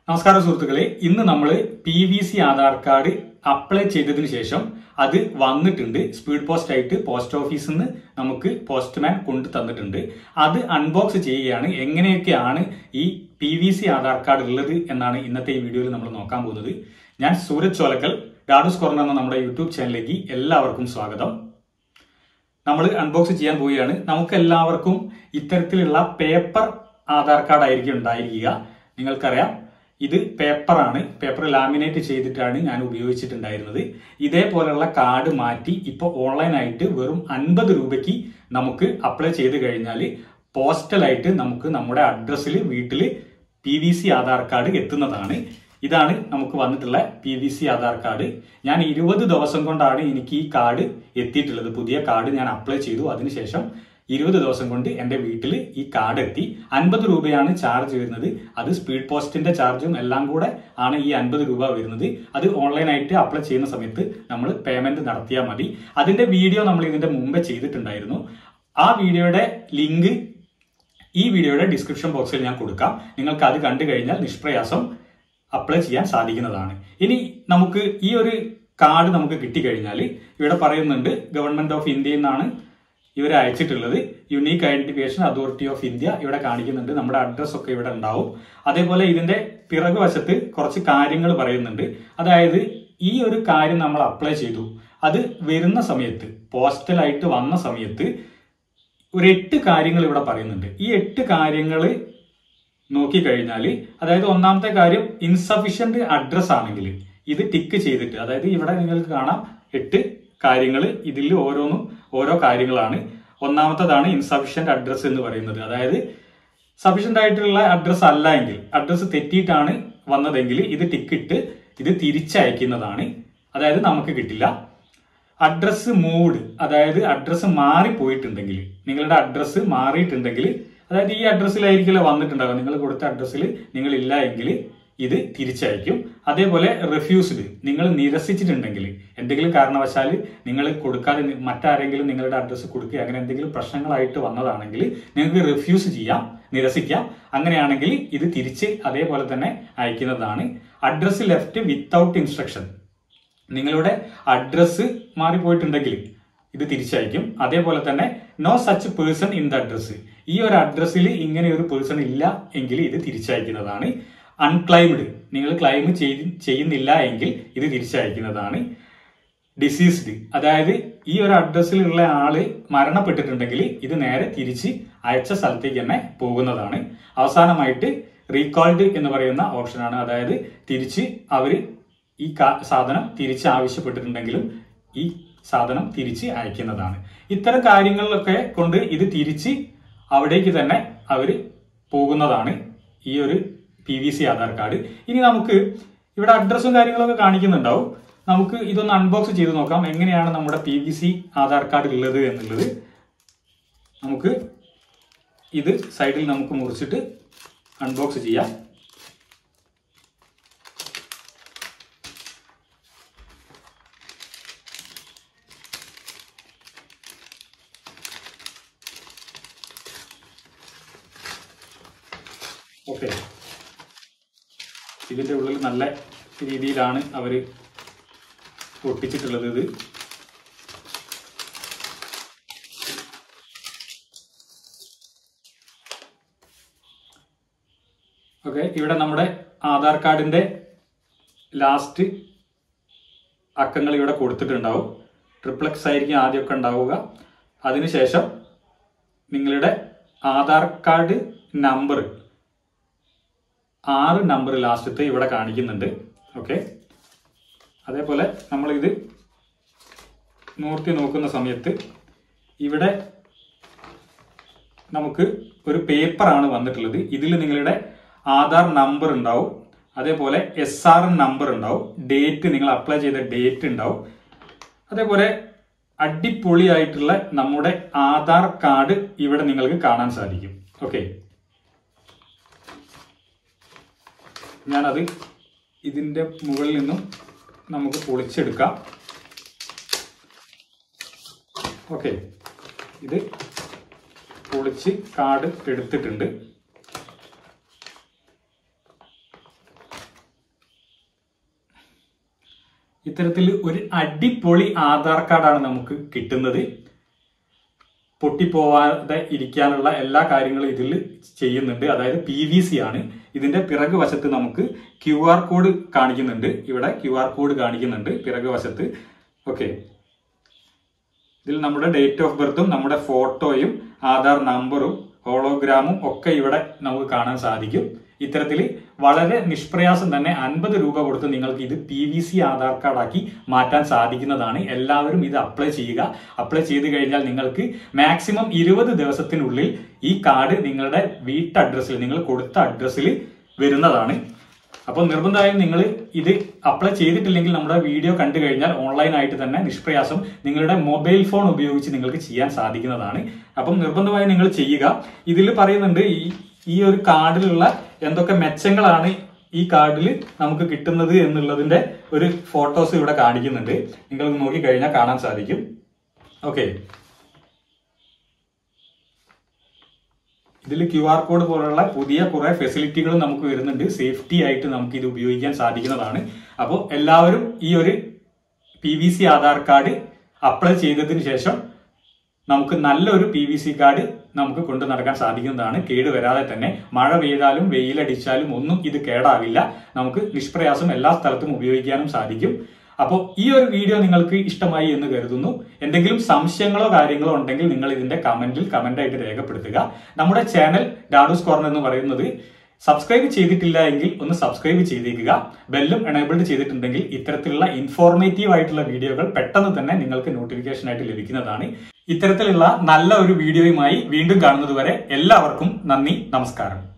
നമസ്കാരം സുഹൃത്തുക്കളെ ഇന്ന് നമ്മൾ P V C Aadhaar card apply ചെയ്തതിനു ശേഷം അത് വന്നിട്ടുണ്ട് സ്പീഡ് പോസ്റ്റ് ആയിട്ട് പോസ്റ്റ് ഓഫീസിൽ നിന്ന് നമുക്ക് പോസ്റ്റ്മാൻ കൊണ്ടു തന്നിട്ടുണ്ട് അത് അൺബോക്സ് ചെയ്യുകയാണ് എങ്ങനെയൊക്കെയാണ് ഈ P V C Aadhaar card ഉള്ളത് എന്നാണ് ഇന്നത്തെ ഈ വീഡിയോയിൽ നമ്മൾ നോക്കാൻ പോകുന്നത് ഞാൻ സൂരജ് ചോലക്കൽ ഡാഡൂസ് കോർണർ എന്ന നമ്മുടെ യൂട്യൂബ് ചാനലിലേക്ക് എല്ലാവർക്കും സ്വാഗതം നമ്മൾ അൺബോക്സ് ചെയ്യാൻ പോവുകയാണ് നമുക്ക് എല്ലാവർക്കും ഇത്തരത്തിലുള്ള പേപ്പർ ആധാർ കാർഡ് ആയിരിക്കും ഉണ്ടായിരിക്കുക നിങ്ങൾക്കറിയാം ഇത് പേപ്പറാണ് പേപ്പർ ലാമിനേറ്റ് ചെയ്തിട്ടാണ് ഞാൻ ഉപയോഗിച്ചിട്ടുണ്ടായിരുന്നത് ഇതേപോലെയുള്ള കാർഡ് മാറ്റി ഇപ്പോൾ ഓൺലൈനായിട്ട് വെറും അൻപത് രൂപയ്ക്ക് നമുക്ക് അപ്ലൈ ചെയ്ത് കഴിഞ്ഞാൽ പോസ്റ്റലായിട്ട് നമുക്ക് നമ്മുടെ അഡ്രസ്സിൽ വീട്ടിൽ P V C Aadhaar card എത്തുന്നതാണ് ഇതാണ് നമുക്ക് വന്നിട്ടുള്ള P V C Aadhaar card ഞാൻ ഇരുപത് ദിവസം കൊണ്ടാണ് എനിക്ക് ഈ കാർഡ് എത്തിയിട്ടുള്ളത് പുതിയ കാർഡ് ഞാൻ അപ്ലൈ ചെയ്തു അതിനുശേഷം ഇരുപത് ദിവസം കൊണ്ട് എൻ്റെ വീട്ടിൽ ഈ കാർഡ് എത്തി അൻപത് രൂപയാണ് ചാർജ് വരുന്നത് അത് സ്പീഡ് പോസ്റ്റിന്റെ ചാർജും എല്ലാം കൂടെ ആണ് ഈ അൻപത് രൂപ വരുന്നത് അത് ഓൺലൈനായിട്ട് അപ്ലൈ ചെയ്യുന്ന സമയത്ത് നമ്മൾ പേയ്മെന്റ് നടത്തിയാൽ മതി അതിന്റെ വീഡിയോ നമ്മൾ ഇതിന്റെ മുമ്പേ ചെയ്തിട്ടുണ്ടായിരുന്നു ആ വീഡിയോയുടെ ലിങ്ക് ഈ വീഡിയോയുടെ ഡിസ്ക്രിപ്ഷൻ ബോക്സിൽ ഞാൻ കൊടുക്കാം നിങ്ങൾക്ക് അത് കണ്ടു കഴിഞ്ഞാൽ നിഷ്പ്രയാസം അപ്ലൈ ചെയ്യാൻ സാധിക്കുന്നതാണ് ഇനി നമുക്ക് ഈ ഒരു കാർഡ് നമുക്ക് കിട്ടിക്കഴിഞ്ഞാൽ ഇവിടെ പറയുന്നുണ്ട് ഗവൺമെന്റ് ഓഫ് ഇന്ത്യയിൽ നിന്നാണ് ഇവരെ അയച്ചിട്ടുള്ളത് unique identification authority of India ഇവിടെ കാണിക്കുന്നുണ്ട് നമ്മുടെ അഡ്രസ് ഒക്കെ ഇവിടെ ഉണ്ടാവും അതേപോലെ ഇതിന്റെ പിറകു വശത്ത് കുറച്ച് കാര്യങ്ങൾ പറയുന്നുണ്ട് അതായത് ഈ ഒരു കാര്യം നമ്മൾ അപ്ലൈ ചെയ്തു അത് വരുന്ന സമയത്ത് പോസ്റ്റലായിട്ട് വന്ന സമയത്ത് ഒരു എട്ട് കാര്യങ്ങൾ ഇവിടെ പറയുന്നുണ്ട് ഈ എട്ട് കാര്യങ്ങൾ നോക്കിക്കഴിഞ്ഞാൽ അതായത് ഒന്നാമത്തെ കാര്യം ഇൻസഫിഷ്യന്റ് അഡ്രസ് ആണെങ്കിൽ ഇത് ടിക്ക് ചെയ്തിട്ട് അതായത് ഇവിടെ നിങ്ങൾക്ക് കാണാം എട്ട് കാര്യങ്ങൾ ഇതിൽ ഓരോന്നും ഓരോ കാര്യങ്ങളാണ് ഒന്നാമത്തതാണ് ഇൻസഫിഷ്യന്റ് അഡ്രസ് എന്ന് പറയുന്നത് അതായത് സഫീഷ്യന്റ് ആയിട്ടുള്ള അഡ്രസ് അല്ല എങ്കിൽ അഡ്രസ് തെറ്റിയിട്ടാണ് വന്നതെങ്കിൽ ഇത് ടിക്കിട്ട് ഇത് തിരിച്ചയക്കുന്നതാണ് അതായത് നമുക്ക് കിട്ടില്ല അഡ്രസ് മൂഡ് അതായത് അഡ്രസ് മാറിപ്പോയിട്ടുണ്ടെങ്കിൽ നിങ്ങളുടെ അഡ്രസ് മാറിയിട്ടുണ്ടെങ്കിൽ അതായത് ഈ അഡ്രസ്സിലായിരിക്കില്ല വന്നിട്ടുണ്ടാവുക നിങ്ങൾ കൊടുത്ത അഡ്രസ്സിൽ നിങ്ങൾ ഇല്ല എങ്കിൽ ഇത് തിരിച്ചയക്കും അതേപോലെ റിഫ്യൂസ്ഡ് നിങ്ങൾ നിരസിച്ചിട്ടുണ്ടെങ്കിൽ എന്തെങ്കിലും കാരണവശാൽ നിങ്ങൾ കൊടുക്കാതെ നി- മറ്റാരെങ്കിലും നിങ്ങളുടെ അഡ്രസ്സ് കൊടുക്കുക അങ്ങനെ എന്തെങ്കിലും പ്രശ്നങ്ങളായിട്ട് വന്നതാണെങ്കിൽ നിങ്ങൾക്ക് റിഫ്യൂസ് ചെയ്യാം നിരസിക്കാം അങ്ങനെയാണെങ്കിൽ ഇത് തിരിച്ച് അതേപോലെ തന്നെ അയക്കുന്നതാണ് അഡ്രസ് ലെഫ്റ്റ് വിത്തൗട്ട് ഇൻസ്ട്രക്ഷൻ നിങ്ങളുടെ അഡ്രസ്സ് മാറിപ്പോയിട്ടുണ്ടെങ്കിൽ ഇത് തിരിച്ചയക്കും അതേപോലെ തന്നെ no such person in the address ഈ ഒരു അഡ്രസ്സിൽ ഇങ്ങനെ ഒരു പേഴ്സൺ ഇല്ല എങ്കിൽ ഇത് തിരിച്ചയക്കുന്നതാണ് അൺക്ലൈംഡ് നിങ്ങൾ ക്ലൈം ചെയ്ത് ചെയ്യുന്നില്ല എങ്കിൽ ഇത് തിരിച്ചയക്കുന്നതാണ് ഡിസീസ്ഡ് അതായത് ഈ ഒരു അഡ്രസ്സിലുള്ള ആള് മരണപ്പെട്ടിട്ടുണ്ടെങ്കിൽ ഇത് നേരെ തിരിച്ച് അയച്ച സ്ഥലത്തേക്ക് തന്നെ പോകുന്നതാണ് അവസാനമായിട്ട് റീകോൾഡ് എന്ന് പറയുന്ന ഓപ്ഷനാണ് അതായത് തിരിച്ച് അവര് ഈ കാ- സാധനം തിരിച്ച് ആവശ്യപ്പെട്ടിട്ടുണ്ടെങ്കിലും ഈ സാധനം തിരിച്ച് അയക്കുന്നതാണ് ഇത്തരം കാര്യങ്ങളിലൊക്കെ കൊണ്ട് ഇത് തിരിച്ച് അവിടേക്ക് തന്നെ അവര് പോകുന്നതാണ് ഈ ഒരു P V C Aadhaar card ഇനി നമുക്ക് ഇവിടെ അഡ്രസ്സും കാര്യങ്ങളൊക്കെ കാണിക്കുന്നുണ്ടാവും നമുക്ക് ഇതൊന്ന് അൺബോക്സ് ചെയ്ത് നോക്കാം എങ്ങനെയാണ് നമ്മുടെ P V C Aadhaar card ഉള്ളത് എന്നുള്ളത് നമുക്ക് ഇത് സൈഡിൽ നമുക്ക് മുറിച്ചിട്ട് അൺബോക്സ് ചെയ്യാം ഓക്കെ ഇതിന്റെ ഉള്ളിൽ നല്ല രീതിയിലാണ് അവർ ഒട്ടിച്ചിട്ടുള്ളത് ഇത് ഓക്കെ ഇവിടെ നമ്മുടെ ആധാർ കാർഡിന്റെ ലാസ്റ്റ് അക്കങ്ങൾ ഇവിടെ കൊടുത്തിട്ടുണ്ടാവും ട്രിപ്ലക്സ് ആയിരിക്കും ആദ്യമൊക്കെ ഉണ്ടാവുക അതിനുശേഷം നിങ്ങളുടെ ആധാർ കാർഡ് നമ്പർ ആറ് നമ്പർ ലാസ്റ്റത്തെ ഇവിടെ കാണിക്കുന്നുണ്ട് ഓക്കെ അതേപോലെ നമ്മൾ ഇത് നോർത്തി നോക്കുന്ന സമയത്ത് ഇവിടെ നമുക്ക് ഒരു പേപ്പറാണ് വന്നിട്ടുള്ളത് ഇതിൽ നിങ്ങളുടെ ആധാർ നമ്പർ ഉണ്ടാവും അതേപോലെ എസ് ആർ എൻ നമ്പർ ഉണ്ടാവും ഡേറ്റ് നിങ്ങൾ അപ്ലൈ ചെയ്ത ഡേറ്റ് ഉണ്ടാവും അതേപോലെ അടിപൊളിയായിട്ടുള്ള നമ്മുടെ ആധാർ കാർഡ് ഇവിടെ നിങ്ങൾക്ക് കാണാൻ സാധിക്കും ഓക്കെ ഞാനത് ഇതിന്റെ മുകളിൽ നിന്നും നമുക്ക് പൊളിച്ചെടുക്കാം ഓക്കെ ഇത് പൊളിച്ച് കാർഡ് എടുത്തിട്ടുണ്ട് ഇത്തരത്തിൽ ഒരു അടിപൊളി ആധാർ കാർഡാണ് നമുക്ക് കിട്ടുന്നത് പൊട്ടിപ്പോവാതെ ഇരിക്കാനുള്ള എല്ലാ കാര്യങ്ങളും ഇതിൽ ചെയ്യുന്നുണ്ട് അതായത് പി വി സി ആണ് ഇതിന്റെ പിറകു വശത്ത് നമുക്ക് ക്യു ആർ കോഡ് കാണിക്കുന്നുണ്ട് ഇവിടെ ക്യു ആർ കോഡ് കാണിക്കുന്നുണ്ട് പിറകു വശത്ത് ഓക്കെ ഇതിൽ നമ്മുടെ ഡേറ്റ് ഓഫ് ബർത്തും നമ്മുടെ ഫോട്ടോയും ആധാർ നമ്പറും ഹോളോഗ്രാമും ഒക്കെ ഇവിടെ നമുക്ക് കാണാൻ സാധിക്കും ഇത്തരത്തിൽ വളരെ നിഷ്പ്രയാസം തന്നെ അൻപത് രൂപ കൊടുത്ത് നിങ്ങൾക്ക് ഇത് പി വി സി ആധാർ കാർഡാക്കി മാറ്റാൻ സാധിക്കുന്നതാണ് എല്ലാവരും ഇത് അപ്ലൈ ചെയ്യുക അപ്ലൈ ചെയ്ത് കഴിഞ്ഞാൽ നിങ്ങൾക്ക് മാക്സിമം ഇരുപത് ദിവസത്തിനുള്ളിൽ ഈ കാർഡ് നിങ്ങളുടെ വീട്ട് അഡ്രസ്സിൽ നിങ്ങൾ കൊടുത്ത അഡ്രസ്സിൽ വരുന്നതാണ് അപ്പോൾ നിർബന്ധമായും നിങ്ങൾ ഇത് അപ്ലൈ ചെയ്തിട്ടില്ലെങ്കിൽ നമ്മുടെ വീഡിയോ കണ്ടു കഴിഞ്ഞാൽ ഓൺലൈനായിട്ട് തന്നെ നിഷ്പ്രയാസം നിങ്ങളുടെ മൊബൈൽ ഫോൺ ഉപയോഗിച്ച് നിങ്ങൾക്ക് ചെയ്യാൻ സാധിക്കുന്നതാണ് അപ്പം നിർബന്ധമായും നിങ്ങൾ ചെയ്യുക ഇതിൽ പറയുന്നുണ്ട് ഈ ഈ ഒരു കാർഡിലുള്ള എന്തൊക്കെ മെച്ചങ്ങളാണ് ഈ കാർഡിൽ നമുക്ക് കിട്ടുന്നത് എന്നുള്ളതിന്റെ ഒരു ഫോട്ടോസ് ഇവിടെ കാണിക്കുന്നുണ്ട് നിങ്ങൾ നോക്കി കഴിഞ്ഞാൽ കാണാൻ സാധിക്കും ഓക്കെ ഇതിൽ ക്യു ആർ കോഡ് പോലുള്ള പുതിയ കുറെ ഫെസിലിറ്റികൾ നമുക്ക് വരുന്നുണ്ട് സേഫ്റ്റി ആയിട്ട് നമുക്ക് ഇത് ഉപയോഗിക്കാൻ സാധിക്കുന്നതാണ് അപ്പോൾ എല്ലാവരും ഈ ഒരു P V C Aadhaar card apply ചെയ്തതിന് ശേഷം നമുക്ക് നല്ലൊരു പി വി സി കാർഡ് നമുക്ക് കൊണ്ടു നടക്കാൻ സാധിക്കുന്നതാണ് കേട് വരാതെ തന്നെ മഴ പെയ്താലും വെയിലടിച്ചാലും ഒന്നും ഇത് കേടാവില്ല നമുക്ക് നിഷ്പ്രയാസം എല്ലാ സ്ഥലത്തും ഉപയോഗിക്കാനും സാധിക്കും അപ്പോൾ ഈ ഒരു വീഡിയോ നിങ്ങൾക്ക് ഇഷ്ടമായി എന്ന് കരുതുന്നു എന്തെങ്കിലും സംശയങ്ങളോ കാര്യങ്ങളോ ഉണ്ടെങ്കിൽ നിങ്ങൾ ഇതിന്റെ കമന്റിൽ കമന്റ് ആയിട്ട് രേഖപ്പെടുത്തുക നമ്മുടെ ചാനൽ ഡാഡൂസ് കോർണർ എന്ന് പറയുന്നത് സബ്സ്ക്രൈബ് ചെയ്തിട്ടില്ല എങ്കിൽ ഒന്ന് സബ്സ്ക്രൈബ് ചെയ്തേക്കുക ബെല്ലും എനേബിൾഡ് ചെയ്തിട്ടുണ്ടെങ്കിൽ ഇത്തരത്തിലുള്ള ഇൻഫോർമേറ്റീവ് ആയിട്ടുള്ള വീഡിയോകൾ പെട്ടെന്ന് തന്നെ നിങ്ങൾക്ക് നോട്ടിഫിക്കേഷൻ ആയിട്ട് ലഭിക്കുന്നതാണ് ഇത്തരത്തിലുള്ള നല്ല ഒരു വീഡിയോയുമായി വീണ്ടും കാണുന്നത് വരെ എല്ലാവർക്കും നന്ദി നമസ്കാരം